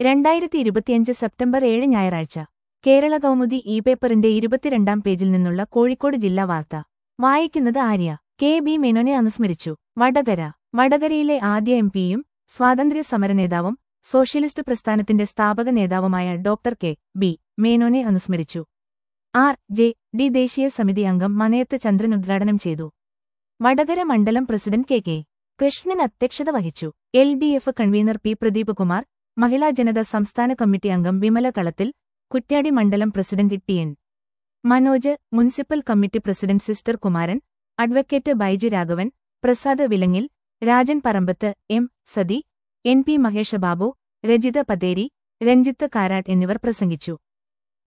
രണ്ടായിരത്തി ഇരുപത്തിയഞ്ച് സെപ്റ്റംബർ ഏഴ് ഞായറാഴ്ച കേരള കൗമുദി ഇ പേപ്പറിന്റെ ഇരുപത്തിരണ്ടാം പേജിൽ നിന്നുള്ള കോഴിക്കോട് ജില്ലാ വാർത്ത വായിക്കുന്നത് ആര്യ കെ ബി മേനോനെ അനുസ്മരിച്ചു വടകര വടകരയിലെ ആദ്യ എം പിയും സ്വാതന്ത്ര്യ സമരനേതാവും സോഷ്യലിസ്റ്റ് പ്രസ്ഥാനത്തിന്റെ സ്ഥാപക നേതാവുമായ ഡോക്ടർ കെ ബി മേനോനെ അനുസ്മരിച്ചു ആർ ജെ ഡി ദേശീയ സമിതി അംഗം മനയത്ത് ചന്ദ്രൻ ഉദ്ഘാടനം ചെയ്തു വടകര മണ്ഡലം പ്രസിഡന്റ് കെ കെ കൃഷ്ണൻ അധ്യക്ഷത വഹിച്ചു L D F convener P Pradeep Kumar Mahila Janata സംസ്ഥാന കമ്മിറ്റി അംഗം വിമല കളത്തിൽ കുറ്റ്യാടി മണ്ഡലം president T N Manoj municipal committee president sister Kumaran advocate Baiju Raghavan Prasad Vilangil Rajan Parambath M Sathi N P Mahesh Babu Rajitha Pateri Ranjith Karat എന്നിവർ പ്രസംഗിച്ചു